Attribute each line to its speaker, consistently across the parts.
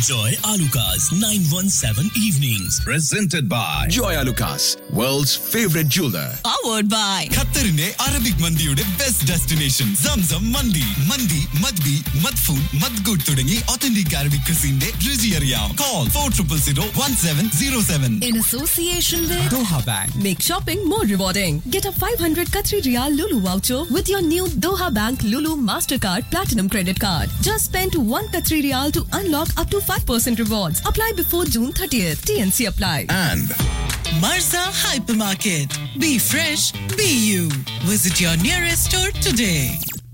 Speaker 1: Enjoy Alucard's 917 evenings.
Speaker 2: presented by Joy Alucas, world's favorite jeweler.
Speaker 3: powered by
Speaker 4: ഖത്തറിന്റെ Arabic മന്തിയുടെ best destination Zamzam മന്തി മന്തി മദ്ബി മദ്ഫൂൻ മദ്ഗുഡ് തുടങ്ങി ഒത്തന്റിക് അറബിക് ക്രിസിന്റെ രുചി അറിയാം call four triple zero one seven zero seven
Speaker 3: in association with
Speaker 4: Doha bank
Speaker 3: Make shopping more rewarding. Get a 500 Qatari Riyal Lulu voucher with your new Doha Bank Lulu Mastercard Platinum Credit Card. Just spend 1 Qatari Riyal to unlock up to 5% rewards. Apply before June 30th. TNC apply.
Speaker 2: And
Speaker 5: Marza Hypermarket. Be fresh, be you. Visit your nearest store today.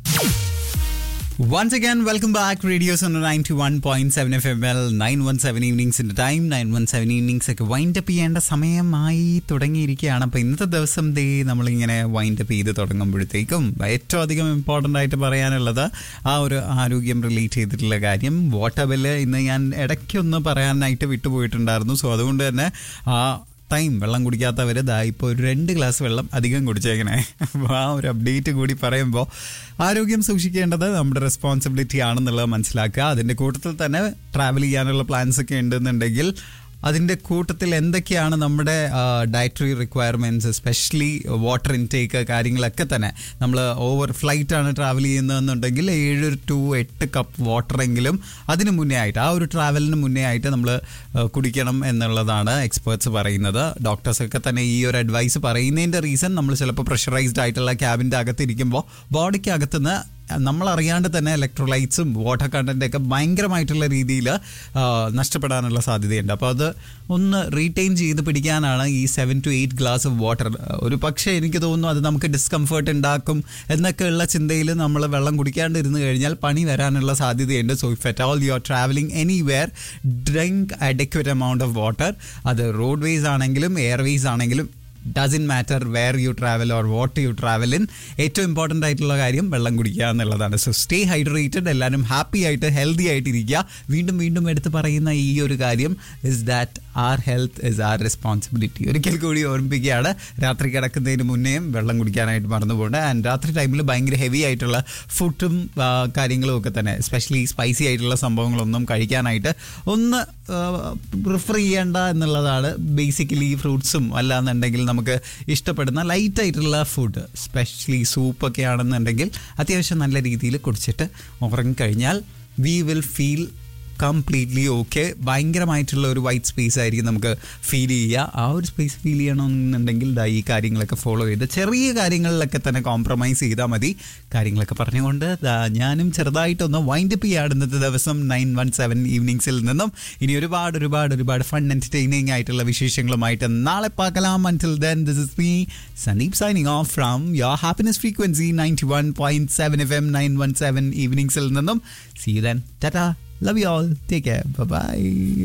Speaker 6: Once again, welcome back. Radio's on 91.7 FML 917 evenings in the time. 917 evenings ഒക്കെ wind up ചെയ്യേണ്ട സമയമായി തുടങ്ങിയിരിക്കുകയാണ് അപ്പോൾ ഇന്നത്തെ ദിവസം ദേ നമ്മളിങ്ങനെ wind up ചെയ്ത് തുടങ്ങുമ്പോഴത്തേക്കും ഏറ്റവും അധികം ഇമ്പോർട്ടൻ്റ് ആയിട്ട് പറയാനുള്ളത് ആ ഒരു ആരോഗ്യം റിലേറ്റ് ചെയ്തിട്ടുള്ള കാര്യം വാട്ടർ ബില്ല് ഇന്ന് ഞാൻ ഇടയ്ക്കൊന്ന് പറയാനായിട്ട് വിട്ടുപോയിട്ടുണ്ടായിരുന്നു സോ അതുകൊണ്ട് തന്നെ ആ ടൈം വെള്ളം കുടിക്കാത്തവർ ദാ ഇപ്പോൾ ഒരു രണ്ട് ഗ്ലാസ് വെള്ളം അധികം കുടിച്ചേക്കണേ അപ്പോൾ ആ ഒരു അപ്ഡേറ്റ് കൂടി പറയുമ്പോൾ ആരോഗ്യം സൂക്ഷിക്കേണ്ടത് നമ്മുടെ റെസ്പോൺസിബിലിറ്റി ആണെന്നുള്ളത് മനസ്സിലാക്കുക അതിൻ്റെ കൂട്ടത്തിൽ തന്നെ ട്രാവൽ ചെയ്യാനുള്ള പ്ലാൻസ് ഒക്കെ ഉണ്ടെന്നുണ്ടെങ്കിൽ അതിൻ്റെ കൂട്ടത്തിൽ എന്തൊക്കെയാണ് നമ്മുടെ dietary requirements especially water intake കാര്യങ്ങളൊക്കെ തന്നെ നമ്മൾ ഓവർ ഫ്ലൈറ്റ് ആണ് ട്രാവൽ ചെയ്യുന്നതെന്നുണ്ടെങ്കിൽ ഏഴ് ടു എട്ട് കപ്പ് വാട്ടറെങ്കിലും അതിന് മുന്നേ ആയിട്ട് ആ ഒരു ട്രാവലിന് മുന്നേ ആയിട്ട് നമ്മൾ കുടിക്കണം എന്നുള്ളതാണ് എക്സ്പേർട്സ് പറയുന്നത് ഡോക്ടേഴ്സൊക്കെ തന്നെ ഈ ഒരു അഡ്വൈസ് പറയുന്നതിൻ്റെ റീസൺ നമ്മൾ ചിലപ്പോൾ പ്രഷറൈസ്ഡ് ആയിട്ടുള്ള ക്യാബിൻ്റെ അകത്തിരിക്കുമ്പോൾ ബോഡിക്ക് അകത്തുനിന്ന് നമ്മൾ അറിയാണ്ട് തന്നെ ഇലക്ട്രോലൈറ്റ്സും വാട്ടർ കണ്ടന്റ് ഒക്കെ ഭയങ്കരമായിട്ടുള്ള രീതിയിൽ നഷ്ടപ്പെടാനുള്ള സാധ്യതയുണ്ട് അപ്പോൾ അത് ഒന്ന് റീറ്റെയിൻ ചെയ്ത് പിടിക്കാനാണ് ഈ seven to eight glass of water ഒരു പക്ഷേ എനിക്ക് തോന്നുന്നു അത് നമുക്ക് ഡിസ്കംഫേർട്ട് ഉണ്ടാക്കും എന്നൊക്കെയുള്ള ചിന്തയിൽ നമ്മൾ വെള്ളം കുടിക്കാണ്ടിരുന്ന് കഴിഞ്ഞാൽ പണി വരാനുള്ള സാധ്യതയുണ്ട് so if at all you are travelling anywhere drink adequate amount of water അത് റോഡ് വേസ് ആണെങ്കിലും എയർവേസ് ആണെങ്കിലും doesn't matter where you travel or what you travel in ഏറ്റവും ഇമ്പോർട്ടൻ്റ് ആയിട്ടുള്ള കാര്യം വെള്ളം കുടിക്കുക എന്നുള്ളതാണ് സോ സ്റ്റേ ഹൈഡ്രേറ്റഡ് എല്ലാവരും ഹാപ്പി ആയിട്ട് ഹെൽത്തി ആയിട്ട് ഇരിക്കുക വീണ്ടും വീണ്ടും എടുത്ത് പറയുന്ന ഈ ഒരു കാര്യം is that our health is our responsibility ഒരിക്കൽ കൂടി ഓർമ്മിപ്പിക്കുകയാണ് രാത്രി കിടക്കുന്നതിന് മുന്നേയും വെള്ളം കുടിക്കാനായിട്ട് മറന്നു പോകേണ്ട ആൻഡ് രാത്രി ടൈമിൽ ഭയങ്കര ഹെവി ആയിട്ടുള്ള ഫുഡും കാര്യങ്ങളും ഒക്കെ തന്നെ എസ്പെഷ്യലി സ്പൈസി ആയിട്ടുള്ള സംഭവങ്ങളൊന്നും കഴിക്കാനായിട്ട് ഒന്ന് പ്രിഫർ ചെയ്യേണ്ട എന്നുള്ളതാണ് ബേസിക്കലി ഫ്രൂട്ട്സും അല്ലാന്നുണ്ടെങ്കിൽ നമുക്ക് ഇഷ്ടപ്പെടുന്ന ലൈറ്റ് ആയിട്ടുള്ള ഫുഡ് സ്പെഷ്യലി സൂപ്പൊക്കെ ആണെന്നുണ്ടെങ്കിൽ അത്യാവശ്യം നല്ല രീതിയിൽ കുടിച്ചിട്ട് ഉറങ്ങിക്കഴിഞ്ഞാൽ we will feel completely okay ഭയങ്കരമായിട്ടുള്ള ഒരു വൈറ്റ് സ്പേസ് ആയിരിക്കും നമുക്ക് ഫീൽ ചെയ്യുക ആ ഒരു സ്പേസ് ഫീൽ ചെയ്യണമെന്നുണ്ടെങ്കിൽ ദാ ഈ കാര്യങ്ങളൊക്കെ ഫോളോ ചെയ്ത് ചെറിയ കാര്യങ്ങളിലൊക്കെ തന്നെ കോംപ്രമൈസ് ചെയ്താൽ മതി കാര്യങ്ങളൊക്കെ പറഞ്ഞുകൊണ്ട് ദാ ഞാനും ചെറുതായിട്ടൊന്ന് വൈൻഡ് അപ്പ് ചെയ്യാടുന്നത് ദിവസം നയൻ വൺ സെവൻ ഈവനിങ്സിൽ നിന്നും ഇനി ഒരുപാട് ഒരുപാട് ഒരുപാട് ഫൺ എൻ്റർടൈനിങ് ആയിട്ടുള്ള വിശേഷങ്ങളുമായിട്ട് നാളെ പാക്കലാം until then this is me Saneep signing off from your happiness frequency ninety one point seven F M nine one seven ഈവനിങ്സിൽ നിന്നും see then tata Love you all. Take care. Bye bye.